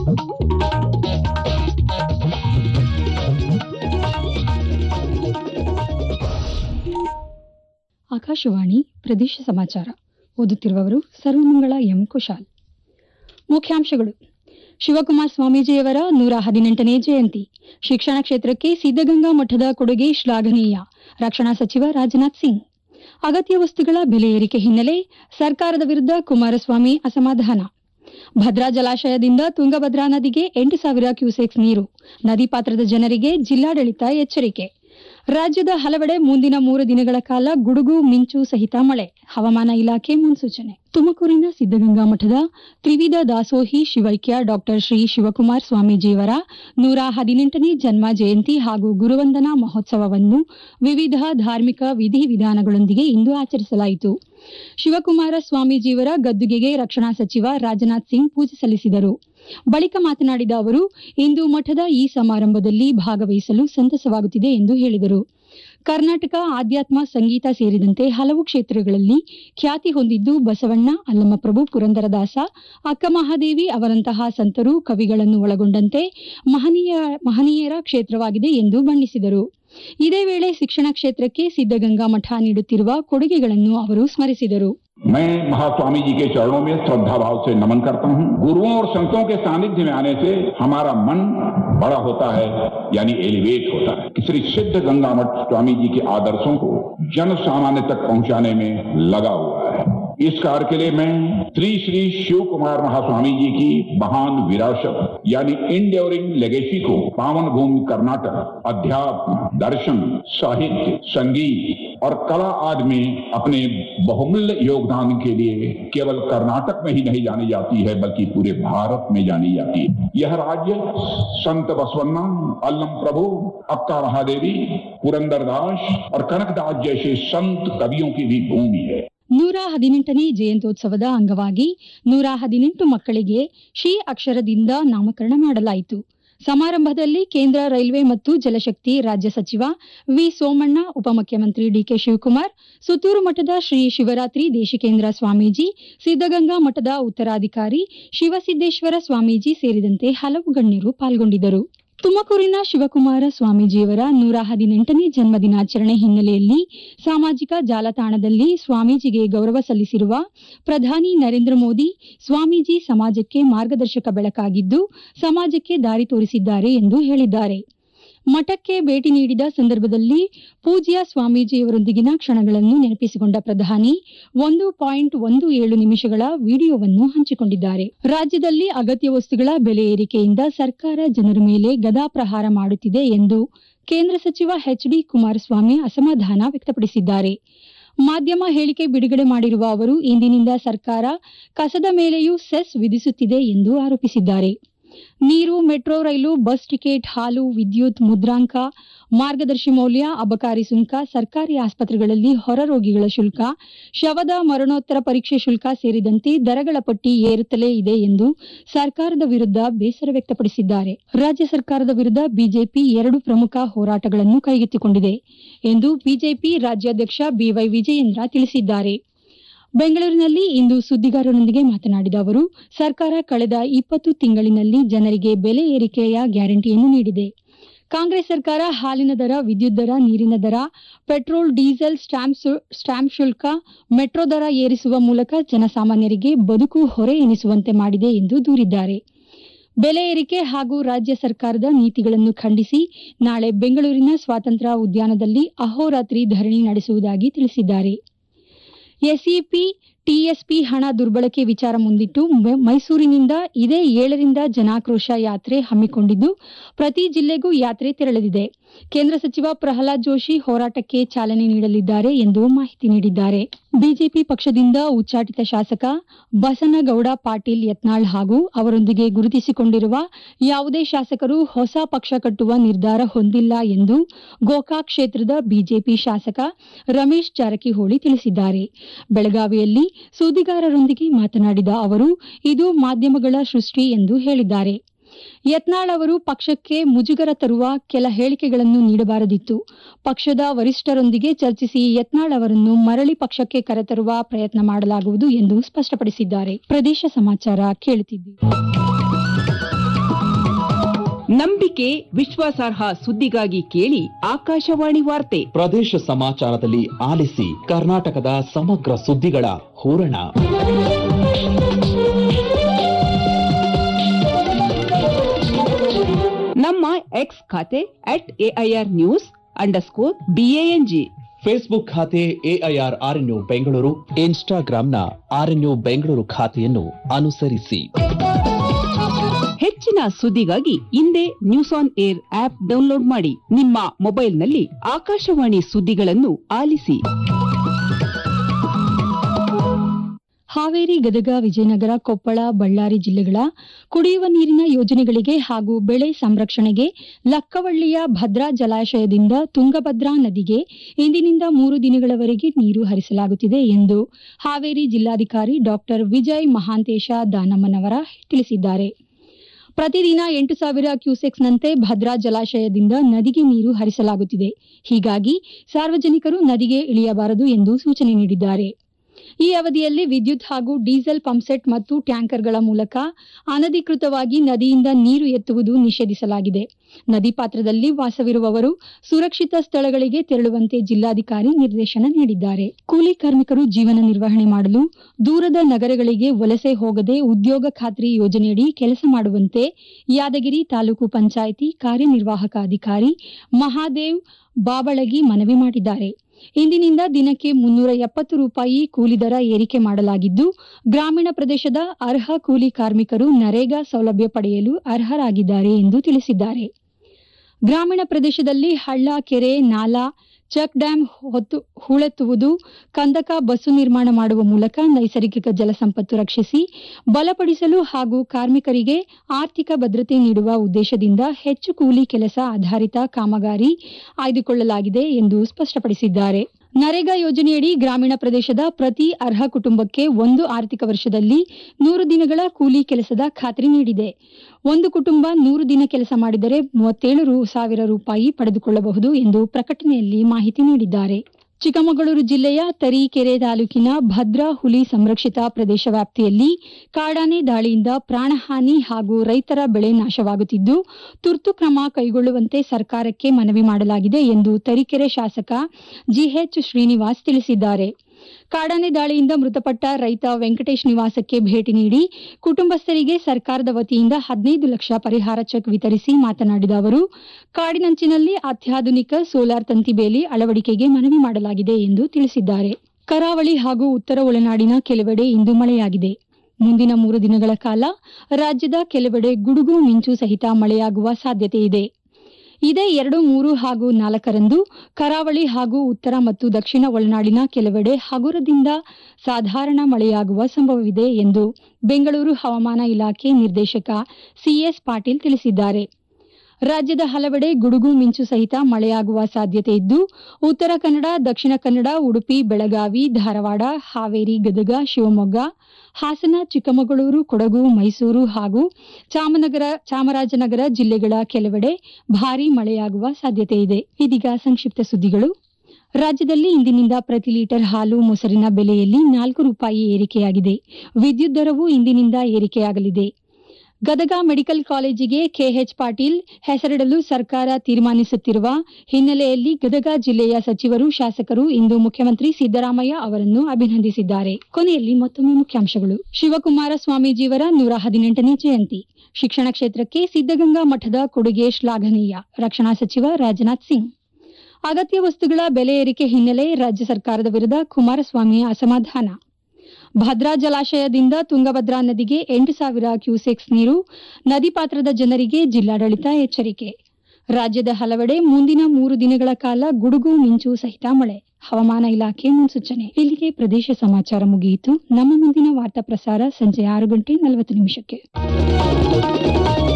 ಆಕಾಶವಾಣಿ ಪ್ರದೇಶ ಸಮಾಚಾರ ಓದುತ್ತಿರುವವರು ಸರ್ವಮಂಗಳ ಎಂ ಕುಶಾಲ್ ಮುಖ್ಯಾಂಶಗಳು ಶಿವಕುಮಾರ ಸ್ವಾಮೀಜಿಯವರ ನೂರ ಹದಿನೆಂಟನೇ ಜಯಂತಿ ಶಿಕ್ಷಣ ಕ್ಷೇತ್ರಕ್ಕೆ ಸಿದ್ದಗಂಗಾ ಮಠದ ಕೊಡುಗೆ ಶ್ಲಾಘನೀಯ ರಕ್ಷಣಾ ಸಚಿವ ರಾಜನಾಥ್ ಸಿಂಗ್ ಅಗತ್ಯ ವಸ್ತುಗಳ ಬೆಲೆ ಏರಿಕೆ ಹಿನ್ನೆಲೆ ಸರ್ಕಾರದ ವಿರುದ್ಧ ಕುಮಾರಸ್ವಾಮಿ ಅಸಮಾಧಾನ ಭದ್ರಾ ಜಲಾಶಯದಿಂದ ತುಂಗಭದ್ರಾ ನದಿಗೆ ಎಂಟು ಸಾವಿರ ಕ್ಯೂಸೆಕ್ಸ್ ನೀರು ನದಿ ಪಾತ್ರದ ಜನರಿಗೆ ಜಿಲ್ಲಾಡಳಿತ ಎಚ್ಚರಿಕೆ ರಾಜ್ಯದ ಹಲವೆಡೆ ಮುಂದಿನ ಮೂರು ದಿನಗಳ ಕಾಲ ಗುಡುಗು ಮಿಂಚು ಸಹಿತ ಮಳೆ ಹವಾಮಾನ ಇಲಾಖೆ ಮುನ್ಸೂಚನೆ ತುಮಕೂರಿನ ಸಿದ್ದಗಂಗಾ ಮಠದ ತ್ರಿವಿಧ ದಾಸೋಹಿ ಶಿವೈಕ್ಯ ಡಾಕ್ಟರ್ ಶ್ರೀ ಶಿವಕುಮಾರ ಸ್ವಾಮೀಜಿಯವರ ನೂರ ಹದಿನೆಂಟನೇ ಜನ್ಮ ಜಯಂತಿ ಹಾಗೂ ಗುರುವಂದನಾ ಮಹೋತ್ಸವವನ್ನು ವಿವಿಧ ಧಾರ್ಮಿಕ ವಿಧಿವಿಧಾನಗಳೊಂದಿಗೆ ಇಂದು ಆಚರಿಸಲಾಯಿತು ಶಿವಕುಮಾರ ಸ್ವಾಮೀಜಿಯವರ ಗದ್ದುಗೆಗೆ ರಕ್ಷಣಾ ಸಚಿವ ರಾಜನಾಥ್ ಸಿಂಗ್ ಪೂಜೆ ಸಲ್ಲಿಸಿದರು ಬಳಿಕ ಮಾತನಾಡಿದ ಅವರು ಇಂದು ಮಠದ ಈ ಸಮಾರಂಭದಲ್ಲಿ ಭಾಗವಹಿಸಲು ಸಂತಸವಾಗುತ್ತಿದೆ ಎಂದು ಹೇಳಿದರು ಕರ್ನಾಟಕ ಆಧ್ಯಾತ್ಮ ಸಂಗೀತ ಸೇರಿದಂತೆ ಹಲವು ಕ್ಷೇತ್ರಗಳಲ್ಲಿ ಖ್ಯಾತಿ ಹೊಂದಿದ್ದು ಬಸವಣ್ಣ ಅಲ್ಲಮಪ್ರಭು ಪುರಂದರದಾಸ ಅಕ್ಕಮಹಾದೇವಿ ಅವರಂತಹ ಸಂತರು ಕವಿಗಳನ್ನು ಒಳಗೊಂಡಂತೆ ಮಹನೀಯ ಮಹನೀಯರ ಕ್ಷೇತ್ರವಾಗಿದೆ ಎಂದು ಬಣ್ಣಿಸಿದರು ಇದೇ ವೇಳೆ ಶಿಕ್ಷಣ ಕ್ಷೇತ್ರಕ್ಕೆ ಸಿದ್ದಗಂಗಾ ಮಠ ನೀಡುತ್ತಿರುವ ಕೊಡುಗೆಗಳನ್ನು ಅವರು ಸ್ಮರಿಸಿದರು मैं महास्वामी जी के चरणों में श्रद्धा भाव से नमन करता हूँ गुरुओं और संतों के सानिध्य में आने से हमारा मन बड़ा होता है यानी एलिवेट होता है श्री सिद्ध गंगा मठ स्वामी जी के आदर्शों को जन सामान्य तक पहुंचाने में लगा हुआ है इस कार्य के लिए मैं श्री श्री शिव कुमार महास्वामी जी की महान विरासत यानी इंड्योरिंग लेगेसी को पावन भूमि कर्नाटक अध्यात्म दर्शन साहित्य संगीत और कला आदि में अपने बहुमूल्य योगदान के लिए केवल कर्नाटक में ही नहीं जानी जाती है बल्कि पूरे भारत में जानी जाती है यह राज्य संत बसवन्ना अल्लम प्रभु अक्का महादेवी पुरंदरदास और कनकदास जैसे संत कवियों की भी भूमि है ನೂರ ಹದಿನೆಂಟನೇ ಜಯಂತ್ಯೋತ್ಸವದ ಅಂಗವಾಗಿ ನೂರ ಹದಿನೆಂಟು ಮಕ್ಕಳಿಗೆ ಶಿ ಅಕ್ಷರದಿಂದ ನಾಮಕರಣ ಮಾಡಲಾಯಿತು ಸಮಾರಂಭದಲ್ಲಿ ಕೇಂದ್ರ ರೈಲ್ವೆ ಮತ್ತು ಜಲಶಕ್ತಿ ರಾಜ್ಯ ಸಚಿವ ವಿ ಸೋಮಣ್ಣ ಉಪಮುಖ್ಯಮಂತ್ರಿ ಡಿಕೆ ಶಿವಕುಮಾರ್ ಸುತ್ತೂರು ಮಠದ ಶ್ರೀ ಶಿವರಾತ್ರಿ ದೇಶಿಕೇಂದ್ರ ಸ್ವಾಮೀಜಿ ಸಿದ್ದಗಂಗಾ ಮಠದ ಉತ್ತರಾಧಿಕಾರಿ ಶಿವಸಿದ್ದೇಶ್ವರ ಸ್ವಾಮೀಜಿ ಸೇರಿದಂತೆ ಹಲವು ಗಣ್ಯರು ಪಾಲ್ಗೊಂಡಿದ್ದರು ತುಮಕೂರಿನ ಶಿವಕುಮಾರ ಸ್ವಾಮೀಜಿಯವರ ನೂರ ಹದಿನೆಂಟನೇ ಜನ್ಮ ದಿನಾಚರಣೆ ಹಿನ್ನೆಲೆಯಲ್ಲಿ ಸಾಮಾಜಿಕ ಜಾಲತಾಣದಲ್ಲಿ ಸ್ವಾಮೀಜಿಗೆ ಗೌರವ ಸಲ್ಲಿಸಿರುವ ಪ್ರಧಾನಿ ನರೇಂದ್ರ ಮೋದಿ ಸ್ವಾಮೀಜಿ ಸಮಾಜಕ್ಕೆ ಮಾರ್ಗದರ್ಶಕ ಬೆಳಕಾಗಿದ್ದು ಸಮಾಜಕ್ಕೆ ದಾರಿ ತೋರಿಸಿದ್ದಾರೆ ಎಂದು ಹೇಳಿದ್ದಾರೆ ಮಠಕ್ಕೆ ಭೇಟಿ ನೀಡಿದ ಸಂದರ್ಭದಲ್ಲಿ ಪೂಜ್ಯ ಸ್ವಾಮೀಜಿಯವರೊಂದಿಗಿನ ಕ್ಷಣಗಳನ್ನು ನೆನಪಿಸಿಕೊಂಡ ಪ್ರಧಾನಿ ಒಂದು ಪಾಯಿಂಟ್ ಒಂದು ಏಳು ನಿಮಿಷಗಳ ವಿಡಿಯೋವನ್ನು ಹಂಚಿಕೊಂಡಿದ್ದಾರೆ ರಾಜ್ಯದಲ್ಲಿ ಅಗತ್ಯ ವಸ್ತುಗಳ ಬೆಲೆ ಏರಿಕೆಯಿಂದ ಸರ್ಕಾರ ಜನರ ಮೇಲೆ ಗದಾಪ್ರಹಾರ ಮಾಡುತ್ತಿದೆ ಎಂದು ಕೇಂದ್ರ ಸಚಿವ ಎಚ್ ಡಿ ಕುಮಾರಸ್ವಾಮಿ ಅಸಮಾಧಾನ ವ್ಯಕ್ತಪಡಿಸಿದ್ದಾರೆ ಮಾಧ್ಯಮ ಹೇಳಿಕೆ ಬಿಡುಗಡೆ ಮಾಡಿರುವ ಅವರು ಇಂದಿನಿಂದ ಸರ್ಕಾರ ಕಸದ ಮೇಲೆಯೂ ಸೆಸ್ ವಿಧಿಸುತ್ತಿದೆ ಎಂದು ಆರೋಪಿಸಿದ್ದಾರೆ ನೀರು ಮೆಟ್ರೋ ರೈಲು ಬಸ್ ಟಿಕೆಟ್ ಹಾಲು ವಿದ್ಯುತ್ ಮುದ್ರಾಂಕ ಮಾರ್ಗದರ್ಶಿ ಮೌಲ್ಯ ಅಬಕಾರಿ ಸುಂಕ ಸರ್ಕಾರಿ ಆಸ್ಪತ್ರೆಗಳಲ್ಲಿ ಹೊರ ರೋಗಿಗಳ ಶುಲ್ಕ ಶವದ ಮರಣೋತ್ತರ ಪರೀಕ್ಷೆ ಶುಲ್ಕ ಸೇರಿದಂತೆ ದರಗಳ ಪಟ್ಟಿ ಏರುತ್ತಲೇ ಇದೆ ಎಂದು ಸರ್ಕಾರದ ವಿರುದ್ಧ ಬೇಸರ ವ್ಯಕ್ತಪಡಿಸಿದ್ದಾರೆ ರಾಜ್ಯ ಸರ್ಕಾರದ ವಿರುದ್ಧ ಬಿಜೆಪಿ ಎರಡು ಪ್ರಮುಖ ಹೋರಾಟಗಳನ್ನು ಕೈಗೆತ್ತಿಕೊಂಡಿದೆ ಎಂದು ಬಿಜೆಪಿ ರಾಜ್ಯಾಧ್ಯಕ್ಷ ಬಿವೈ ವಿಜಯೇಂದ್ರ ತಿಳಿಸಿದ್ದಾರೆ ಬೆಂಗಳೂರಿನಲ್ಲಿ ಇಂದು ಸುದ್ದಿಗಾರರೊಂದಿಗೆ ಮಾತನಾಡಿದ ಅವರು ಸರ್ಕಾರ ಕಳೆದ ಇಪ್ಪತ್ತು ತಿಂಗಳಿನಲ್ಲಿ ಜನರಿಗೆ ಬೆಲೆ ಏರಿಕೆಯ ಗ್ಯಾರಂಟಿಯನ್ನು ನೀಡಿದೆ ಕಾಂಗ್ರೆಸ್ ಸರ್ಕಾರ ಹಾಲಿನ ದರ ವಿದ್ಯುತ್ ದರ ನೀರಿನ ದರ ಪೆಟ್ರೋಲ್ ಡೀಸೆಲ್ ಸ್ಟಾಂಪ್ ಶುಲ್ಕ ಮೆಟ್ರೋ ದರ ಏರಿಸುವ ಮೂಲಕ ಜನಸಾಮಾನ್ಯರಿಗೆ ಬದುಕು ಹೊರೆ ಎನಿಸುವಂತೆ ಮಾಡಿದೆ ಎಂದು ದೂರಿದ್ದಾರೆ ಬೆಲೆ ಏರಿಕೆ ಹಾಗೂ ರಾಜ್ಯ ಸರ್ಕಾರದ ನೀತಿಗಳನ್ನು ಖಂಡಿಸಿ ನಾಳೆ ಬೆಂಗಳೂರಿನ ಸ್ವಾತಂತ್ರ್ಯ ಉದ್ಯಾನದಲ್ಲಿ ಅಹೋರಾತ್ರಿ ಧರಣಿ ನಡೆಸುವುದಾಗಿ ತಿಳಿಸಿದ್ದಾರೆ ಎಸ್ಇಪಿ ಟಿಎಸ್ಪಿ ಹಣ ದುರ್ಬಳಕೆ ವಿಚಾರ ಮುಂದಿಟ್ಟು ಮೈಸೂರಿನಿಂದ ಇದೇ ಏಳರಿಂದ ಜನಾಕ್ರೋಶ ಯಾತ್ರೆ ಹಮ್ಮಿಕೊಂಡಿದ್ದು ಪ್ರತಿ ಜಿಲ್ಲೆಗೂ ಯಾತ್ರೆ ತೆರಳಲಿದೆ ಕೇಂದ್ರ ಸಚಿವ ಪ್ರಹ್ಲಾದ್ ಜೋಶಿ ಹೋರಾಟಕ್ಕೆ ಚಾಲನೆ ನೀಡಲಿದ್ದಾರೆ ಎಂದು ಮಾಹಿತಿ ನೀಡಿದ್ದಾರೆ ಬಿಜೆಪಿ ಪಕ್ಷದಿಂದ ಉಚ್ಚಾಟಿತ ಶಾಸಕ ಬಸನಗೌಡ ಪಾಟೀಲ್ ಯತ್ನಾಳ್ ಹಾಗೂ ಅವರೊಂದಿಗೆ ಗುರುತಿಸಿಕೊಂಡಿರುವ ಯಾವುದೇ ಶಾಸಕರು ಹೊಸ ಪಕ್ಷ ಕಟ್ಟುವ ನಿರ್ಧಾರ ಹೊಂದಿಲ್ಲ ಎಂದು ಗೋಕಾಕ್ ಕ್ಷೇತ್ರದ ಬಿಜೆಪಿ ಶಾಸಕ ರಮೇಶ್ ಜಾರಕಿಹೊಳಿ ತಿಳಿಸಿದ್ದಾರೆ ಬೆಳಗಾವಿಯಲ್ಲಿ ಸುದ್ದಿಗಾರರೊಂದಿಗೆ ಮಾತನಾಡಿದ ಅವರು ಇದು ಮಾಧ್ಯಮಗಳ ಸೃಷ್ಟಿ ಎಂದು ಹೇಳಿದ್ದಾರೆ ಯತ್ನಾಳ್ ಅವರು ಪಕ್ಷಕ್ಕೆ ಮುಜುಗರ ತರುವ ಕೆಲ ಹೇಳಿಕೆಗಳನ್ನು ನೀಡಬಾರದಿತ್ತು ಪಕ್ಷದ ವರಿಷ್ಠರೊಂದಿಗೆ ಚರ್ಚಿಸಿ ಯತ್ನಾಳ್ ಅವರನ್ನು ಮರಳಿ ಪಕ್ಷಕ್ಕೆ ಕರೆತರುವ ಪ್ರಯತ್ನ ಮಾಡಲಾಗುವುದು ಎಂದು ಸ್ಪಷ್ಟಪಡಿಸಿದ್ದಾರೆ ಪ್ರದೇಶ ಸಮಾಚಾರ ಕೇಳುತ್ತಿದ್ದೀರಿ ನಂಬಿಕೆ ವಿಶ್ವಾಸಾರ್ಹ ಸುದ್ದಿಗಾಗಿ ಕೇಳಿ ಆಕಾಶವಾಣಿ ವಾರ್ತೆ ಪ್ರದೇಶ ಸಮಾಚಾರದಲ್ಲಿ ಆಲಿಸಿ ಕರ್ನಾಟಕದ ಸಮಗ್ರ ಸುದ್ದಿಗಳ ಹೂರಣ ನಮ್ಮ ಎಕ್ಸ್ ಖಾತೆ at AIR news underscore BANG Facebook ಖಾತೆ ಎಐಆರ್ ಆರ್ಎನ್ಯು ಬೆಂಗಳೂರು ಇನ್ಸ್ಟಾಗ್ರಾಂನ ಆರ್ಎನ್ಯು ಬೆಂಗಳೂರು ಖಾತೆಯನ್ನು ಅನುಸರಿಸಿ ಹೆಚ್ಚಿನ ಸುದ್ದಿಗಾಗಿ ಹಿಂದೆ news on air app download ಮಾಡಿ ನಿಮ್ಮ ಮೊಬೈಲ್ನಲ್ಲಿ ಆಕಾಶವಾಣಿ ಸುದ್ದಿಗಳನ್ನು ಆಲಿಸಿ ಹಾವೇರಿ ಗದಗ ವಿಜಯನಗರ ಕೊಪ್ಪಳ ಬಳ್ಳಾರಿ ಜಿಲ್ಲೆಗಳ ಕುಡಿಯುವ ನೀರಿನ ಯೋಜನೆಗಳಿಗೆ ಹಾಗೂ ಬೆಳೆ ಸಂರಕ್ಷಣೆಗೆ ಲಕ್ಕವಳ್ಳಿಯ ಭದ್ರಾ ಜಲಾಶಯದಿಂದ ತುಂಗಭದ್ರಾ ನದಿಗೆ ಇಂದಿನಿಂದ ಮೂರು ದಿನಗಳವರೆಗೆ ನೀರು ಹರಿಸಲಾಗುತ್ತಿದೆ ಎಂದು ಹಾವೇರಿ ಜಿಲ್ಲಾಧಿಕಾರಿ ಡಾಕ್ಟರ್ ವಿಜಯ್ ಮಹಾಂತೇಶ ದಾನಮ್ಮನವರ ತಿಳಿಸಿದ್ದಾರೆ ಪ್ರತಿದಿನ ಎಂಟು ಸಾವಿರ ಕ್ಯೂಸೆಕ್ಸ್ನಂತೆ ಭದ್ರಾ ಜಲಾಶಯದಿಂದ ನದಿಗೆ ನೀರು ಹರಿಸಲಾಗುತ್ತಿದೆ ಹೀಗಾಗಿ ಸಾರ್ವಜನಿಕರು ನದಿಗೆ ಇಳಿಯಬಾರದು ಎಂದು ಸೂಚನೆ ನೀಡಿದ್ದಾರೆ ಈ ಅವಧಿಯಲ್ಲಿ ವಿದ್ಯುತ್ ಹಾಗೂ ಡೀಸೆಲ್ ಪಂಪ್ಸೆಟ್ ಮತ್ತು ಟ್ಯಾಂಕರ್ಗಳ ಮೂಲಕ ಅನಧಿಕೃತವಾಗಿ ನದಿಯಿಂದ ನೀರು ಎತ್ತುವುದು ನಿಷೇಧಿಸಲಾಗಿದೆ ನದಿ ಪಾತ್ರದಲ್ಲಿ ವಾಸವಿರುವವರು ಸುರಕ್ಷಿತ ಸ್ಥಳಗಳಿಗೆ ತೆರಳುವಂತೆ ಜಿಲ್ಲಾಧಿಕಾರಿ ನಿರ್ದೇಶನ ನೀಡಿದ್ದಾರೆ ಕೂಲಿ ಕಾರ್ಮಿಕರು ಜೀವನ ನಿರ್ವಹಣೆ ಮಾಡಲು ದೂರದ ನಗರಗಳಿಗೆ ವಲಸೆ ಹೋಗದೆ ಉದ್ಯೋಗ ಖಾತ್ರಿ ಯೋಜನೆಯಡಿ ಕೆಲಸ ಮಾಡುವಂತೆ ಯಾದಗಿರಿ ತಾಲೂಕು ಪಂಚಾಯಿತಿ ಕಾರ್ಯನಿರ್ವಾಹಕ ಅಧಿಕಾರಿ ಮಹಾದೇವ್ ಬಾಬಳಗಿ ಮನವಿ ಮಾಡಿದ್ದಾರೆ ಇಂದಿನಿಂದ ದಿನಕ್ಕೆ ಮುನ್ನೂರ ಎಪ್ಪತ್ತು ರೂಪಾಯಿ ಕೂಲಿ ದರ ಏರಿಕೆ ಮಾಡಲಾಗಿದ್ದು ಗ್ರಾಮೀಣ ಪ್ರದೇಶದ ಅರ್ಹ ಕೂಲಿ ಕಾರ್ಮಿಕರು ನರೇಗಾ ಸೌಲಭ್ಯ ಪಡೆಯಲು ಅರ್ಹರಾಗಿದ್ದಾರೆ ಎಂದು ತಿಳಿಸಿದ್ದಾರೆ ಗ್ರಾಮೀಣ ಪ್ರದೇಶದಲ್ಲಿ ಹಳ್ಳ ಕೆರೆ ನಾಲಾ ಚೆಕ್ ಡ್ಯಾಂ ಹೊತ್ತು ಹೂಳೆತ್ತುವುದು ಕಂದಕ ಬಸ್ಸು ನಿರ್ಮಾಣ ಮಾಡುವ ಮೂಲಕ ನೈಸರ್ಗಿಕ ಜಲಸಂಪತ್ತು ರಕ್ಷಿಸಿ ಬಲಪಡಿಸಲು ಹಾಗೂ ಕಾರ್ಮಿಕರಿಗೆ ಆರ್ಥಿಕ ಭದ್ರತೆ ನೀಡುವ ಉದ್ದೇಶದಿಂದ ಹೆಚ್ಚು ಕೂಲಿ ಕೆಲಸ ಆಧಾರಿತ ಕಾಮಗಾರಿ ಆಯ್ದುಕೊಳ್ಳಲಾಗಿದೆ ಎಂದು ಸ್ಪಷ್ಟಪಡಿಸಿದ್ದಾರೆ ನರೇಗಾ ಯೋಜನೆಯಡಿ ಗ್ರಾಮೀಣ ಪ್ರದೇಶದ ಪ್ರತಿ ಅರ್ಹ ಕುಟುಂಬಕ್ಕೆ ಒಂದು ಆರ್ಥಿಕ ವರ್ಷದಲ್ಲಿ ನೂರು ದಿನಗಳ ಕೂಲಿ ಕೆಲಸದ ಖಾತ್ರಿ ನೀಡಿದೆ ಒಂದು ಕುಟುಂಬ ನೂರು ದಿನ ಕೆಲಸ ಮಾಡಿದರೆ ಮೂವತ್ತೇಳು ರು ಸಾವಿರ ರೂಪಾಯಿ ಪಡೆದುಕೊಳ್ಳಬಹುದು ಎಂದು ಪ್ರಕಟಣೆಯಲ್ಲಿ ಮಾಹಿತಿ ನೀಡಿದ್ದಾರೆ ಚಿಕ್ಕಮಗಳೂರು ಜಿಲ್ಲೆಯ ತರೀಕೆರೆ ತಾಲೂಕಿನ ಭದ್ರಾ ಹುಲಿ ಸಂರಕ್ಷಿತ ಪ್ರದೇಶ ವ್ಯಾಪ್ತಿಯಲ್ಲಿ ಕಾಡಾನೆ ದಾಳಿಯಿಂದ ಪ್ರಾಣಹಾನಿ ಹಾಗೂ ರೈತರ ಬೆಳೆ ನಾಶವಾಗುತ್ತಿದ್ದು ತುರ್ತು ಕ್ರಮ ಕೈಗೊಳ್ಳುವಂತೆ ಸರ್ಕಾರಕ್ಕೆ ಮನವಿ ಮಾಡಲಾಗಿದೆ ಎಂದು ತರೀಕೆರೆ ಶಾಸಕ ಜಿಎಚ್ ಶ್ರೀನಿವಾಸ್ ತಿಳಿಸಿದ್ದಾರೆ ಕಾಡಾನೆ ದಾಳಿಯಿಂದ ಮೃತಪಟ್ಟ ರೈತ ವೆಂಕಟೇಶ್ ನಿವಾಸಕ್ಕೆ ಭೇಟಿ ನೀಡಿ ಕುಟುಂಬಸ್ಥರಿಗೆ ಸರ್ಕಾರದ ವತಿಯಿಂದ ಹದಿನೈದು ಲಕ್ಷ ಪರಿಹಾರ ಚೆಕ್ ವಿತರಿಸಿ ಮಾತನಾಡಿದ ಅವರು ಕಾಡಿನಂಚಿನಲ್ಲಿ ಅತ್ಯಾಧುನಿಕ ಸೋಲಾರ್ ತಂತಿ ಬೇಲಿ ಅಳವಡಿಕೆಗೆ ಮನವಿ ಮಾಡಲಾಗಿದೆ ಎಂದು ತಿಳಿಸಿದ್ದಾರೆ ಕರಾವಳಿ ಹಾಗೂ ಉತ್ತರ ಒಳನಾಡಿನ ಕೆಲವೆಡೆ ಇಂದು ಮಳೆಯಾಗಿದೆ ಮುಂದಿನ ಮೂರು ದಿನಗಳ ಕಾಲ ರಾಜ್ಯದ ಕೆಲವೆಡೆ ಗುಡುಗು ಮಿಂಚು ಸಹಿತ ಮಳೆಯಾಗುವ ಸಾಧ್ಯತೆ ಇದೆ ಇದೇ ಎರಡು ಮೂರು ಹಾಗೂ ನಾಲ್ಕರಂದು ಕರಾವಳಿ ಹಾಗೂ ಉತ್ತರ ಮತ್ತು ದಕ್ಷಿಣ ಒಳನಾಡಿನ ಕೆಲವೆಡೆ ಹಗುರದಿಂದ ಸಾಧಾರಣ ಮಳೆಯಾಗುವ ಸಂಭವವಿದೆ ಎಂದು ಬೆಂಗಳೂರು ಹವಾಮಾನ ಇಲಾಖೆ ನಿರ್ದೇಶಕ ಸಿಎಸ್ ಪಾಟೀಲ್ ತಿಳಿಸಿದ್ದಾರೆ ರಾಜ್ಯದ ಹಲವೆಡೆ ಗುಡುಗು ಮಿಂಚು ಸಹಿತ ಮಳೆಯಾಗುವ ಸಾಧ್ಯತೆ ಇದ್ದು ಉತ್ತರ ಕನ್ನಡ ದಕ್ಷಿಣ ಕನ್ನಡ ಉಡುಪಿ ಬೆಳಗಾವಿ ಧಾರವಾಡ ಹಾವೇರಿ ಗದಗ ಶಿವಮೊಗ್ಗ ಹಾಸನ ಚಿಕ್ಕಮಗಳೂರು ಕೊಡಗು ಮೈಸೂರು ಹಾಗೂ ಚಾಮನಗರ ಚಾಮರಾಜನಗರ ಜಿಲ್ಲೆಗಳ ಕೆಲವೆಡೆ ಭಾರೀ ಮಳೆಯಾಗುವ ಸಾಧ್ಯತೆ ಇದೆ ಇದೀಗ ಸಂಕ್ಷಿಪ್ತ ಸುದ್ದಿಗಳು ರಾಜ್ಯದಲ್ಲಿ ಇಂದಿನಿಂದ ಪ್ರತಿ ಲೀಟರ್ ಹಾಲು ಮೊಸರಿನ ಬೆಲೆಯಲ್ಲಿ ನಾಲ್ಕು ರೂಪಾಯಿ ಏರಿಕೆಯಾಗಿದೆ ವಿದ್ಯುತ್ ದರವೂ ಇಂದಿನಿಂದ ಏರಿಕೆಯಾಗಲಿದೆ ಗದಗ ಮೆಡಿಕಲ್ ಕಾಲೇಜಿಗೆ ಕೆಎಚ್ ಪಾಟೀಲ್ ಹೆಸರಿಡಲು ಸರ್ಕಾರ ತೀರ್ಮಾನಿಸುತ್ತಿರುವ ಹಿನ್ನೆಲೆಯಲ್ಲಿ ಗದಗ ಜಿಲ್ಲೆಯ ಸಚಿವರು ಶಾಸಕರು ಇಂದು ಮುಖ್ಯಮಂತ್ರಿ ಸಿದ್ದರಾಮಯ್ಯ ಅವರನ್ನು ಅಭಿನಂದಿಸಿದ್ದಾರೆ ಕೊನೆಯಲ್ಲಿ ಮತ್ತೊಮ್ಮೆ ಮುಖ್ಯಾಂಶಗಳು ಶಿವಕುಮಾರ ಸ್ವಾಮೀಜಿಯವರ ನೂರ ಹದಿನೆಂಟನೇ ಜಯಂತಿ ಶಿಕ್ಷಣ ಕ್ಷೇತ್ರಕ್ಕೆ ಸಿದ್ದಗಂಗಾ ಮಠದ ಕೊಡುಗೆ ಶ್ಲಾಘನೀಯ ರಕ್ಷಣಾ ಸಚಿವ ರಾಜನಾಥ್ ಸಿಂಗ್ ಅಗತ್ಯ ವಸ್ತುಗಳ ಬೆಲೆ ಏರಿಕೆ ಹಿನ್ನೆಲೆ ರಾಜ್ಯ ಸರ್ಕಾರದ ವಿರುದ್ಧ ಕುಮಾರಸ್ವಾಮಿ ಅಸಮಾಧಾನ ಭದ್ರಾ ಜಲಾಶಯದಿಂದ ತುಂಗಭದ್ರಾ ನದಿಗೆ ಎಂಟು ಸಾವಿರ ಕ್ಯೂಸೆಕ್ಸ್ ನೀರು ನದಿ ಪಾತ್ರದ ಜನರಿಗೆ ಜಿಲ್ಲಾಡಳಿತ ಎಚ್ಚರಿಕೆ ರಾಜ್ಯದ ಹಲವೆಡೆ ಮುಂದಿನ ಮೂರು ದಿನಗಳ ಕಾಲ ಗುಡುಗು ಮಿಂಚು ಸಹಿತ ಮಳೆ ಹವಾಮಾನ ಇಲಾಖೆ ಮುನ್ಸೂಚನೆ ಇಲ್ಲಿಗೆ ಪ್ರದೇಶ ಸಮಾಚಾರ ಮುಗಿಯಿತು ನಮ್ಮ ಮುಂದಿನ ವಾರ್ತಾ ಪ್ರಸಾರ ಸಂಜೆ ಆರು ಗಂಟೆ ನಲವತ್ತು ನಿಮಿಷಕ್ಕೆ